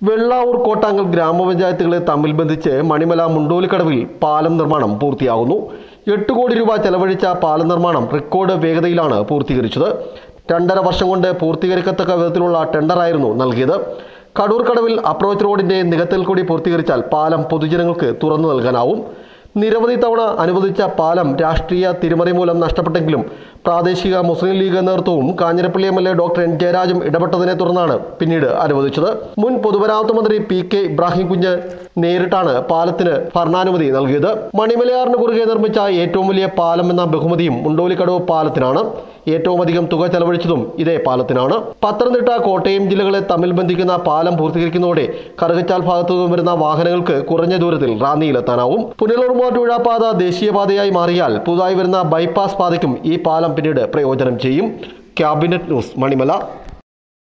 വെള്ളാവൂർ കോട്ടാങ്കൽ ഗ്രാമപഞ്ചായത്തുകളെ തമ്മിൽ ബന്ധിച്ച് മണിമല മുണ്ടോലിക്കടവിൽ പാലം നിർമ്മാണം പൂർത്തിയാകുന്നു എട്ട് കോടി രൂപ ചെലവഴിച്ച പാലം നിർമ്മാണം റെക്കോർഡ് വേഗതയിലാണ് പൂർത്തീകരിച്ചത് രണ്ടര വർഷം കൊണ്ട് പൂർത്തീകരിക്കത്തക്ക വിധത്തിലുള്ള ടെൻഡറായിരുന്നു നൽകിയത് കടൂർ കടവിൽ അപ്രോച്ച് റോഡിന്റെ നികത്തൽ കൂടി പൂർത്തീകരിച്ചാൽ പാലം പൊതുജനങ്ങൾക്ക് തുറന്നു നൽകാനാവും നിരവധി തവണ അനുവദിച്ച പാലം രാഷ്ട്രീയ തിരിമറി മൂലം നഷ്ടപ്പെട്ടെങ്കിലും പ്രാദേശിക മുസ്ലിം ലീഗ് നേതൃത്വവും Kanjirappally M L A doctor N ജയരാജും ഇടപെട്ടതിനെ തുടർന്നാണ് പിന്നീട് അനുവദിച്ചത് മുൻ പൊതുമരാമത്ത് മന്ത്രി പി കെ ഇബ്രാഹിം കുഞ്ഞ് നേരിട്ടാണ് പാലത്തിന് ഭരണാനുമതി നൽകിയത് മണിമലയാറിന് കുറുകെ നിർമ്മിച്ച ഏറ്റവും വലിയ പാലം എന്ന ബഹുമതിയും മുണ്ടോലിക്കടവ് പാലത്തിനാണ് ഏറ്റവും അധികം തുക ചെലവഴിച്ചതും ഇതേ പാലത്തിനാണ് പത്തനംതിട്ട കോട്ടയം ജില്ലകളെ തമ്മിൽ ബന്ധിക്കുന്ന പാലം പൂർത്തീകരിക്കുന്നതോടെ കറുകച്ചാൽ ഭാഗത്തു നിന്നും വരുന്ന വാഹനങ്ങൾക്ക് കുറഞ്ഞ ദൂരത്തിൽ റാന്നിയിലെത്താനാവും പുനലൂർമോട്ടുഴ പാത ദേശീയപാതയായി മാറിയാൽ പുതുതായി വരുന്ന ബൈപ്പാസ് പാതയ്ക്കും ഈ പാലം പിന്നീട് പ്രയോജനം ചെയ്യും ക്യാബിനറ്റ് ന്യൂസ് മണിമല